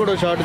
కూడా short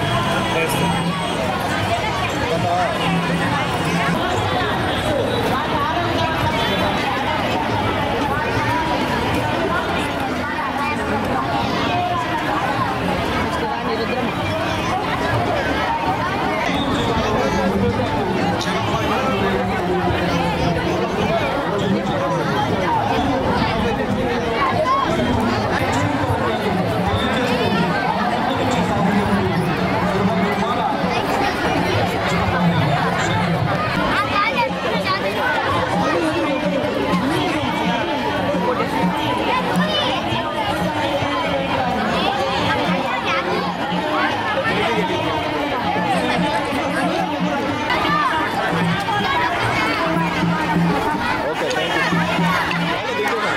okay thank you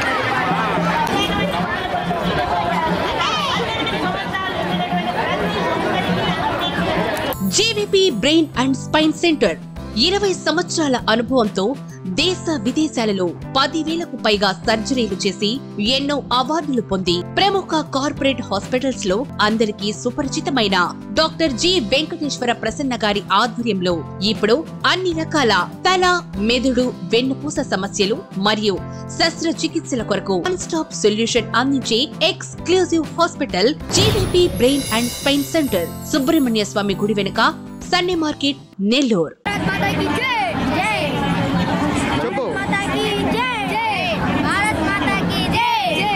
JVP brain and spine centre ఇరవై సంవత్సరాల అనుభవంతో దేశ విదేశాలలో పదివేలకు పైగా సర్జరీలు చేసి ఎన్నో అవార్డులు పొంది ప్రముఖ కార్పొరేట్ హాస్పిటల్స్ లో అందరికీ సుపరిచితమైన డాక్టర్ జి వెంకటేశ్వర ప్రసన్న గారి ఆధ్వర్యంలో ఇప్పుడు అన్ని రకాల తల మెదడు వెన్నుపూస సమస్యలు మరియు శస్త్రచికిత్సల కొరకు వన్ స్టాప్ సొల్యూషన్ అందించే exclusive hospital GVP brain and spine centre Subrahmanya Swamy గుడి వెనుక సన్నే మార్కెట్ నెల్లూరు भारत माता की जय जय చెప్పు माता की जय जय भारत माता की जय जय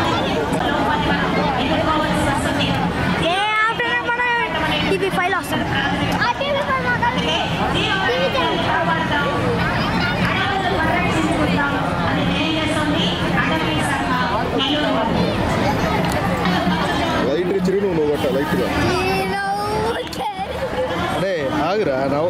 ये आपने మన టీవీ ఫైల్ వస్తుంది ఆ టీవీ ఫైల్ మాట్లాడండి టీవీ లైట్ చిరు నువ్వు నువ్వు కొట్ట లైట్గా అరే ఆగురా రావు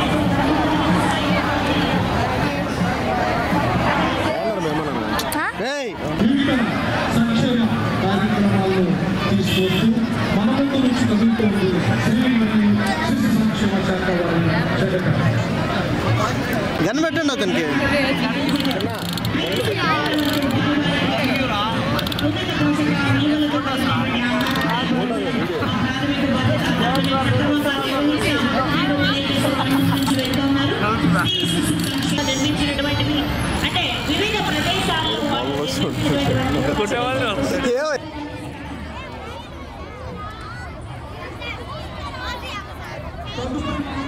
ఏమన్నారు మేమన్నా ఏయ్ సంక్షేమ కార్యక్రమాలను తీసుకొస్తూ మన ముందు నుంచి కదులుతోంది శ్రీమతి శిశు సంక్షేమ శాఖ వారి జగన్ కనిపెట్టండి అతనికి నిర్మించినటువంటి అంటే వివిధ ప్రదేశాల్లో ఏయ్. ఫైల్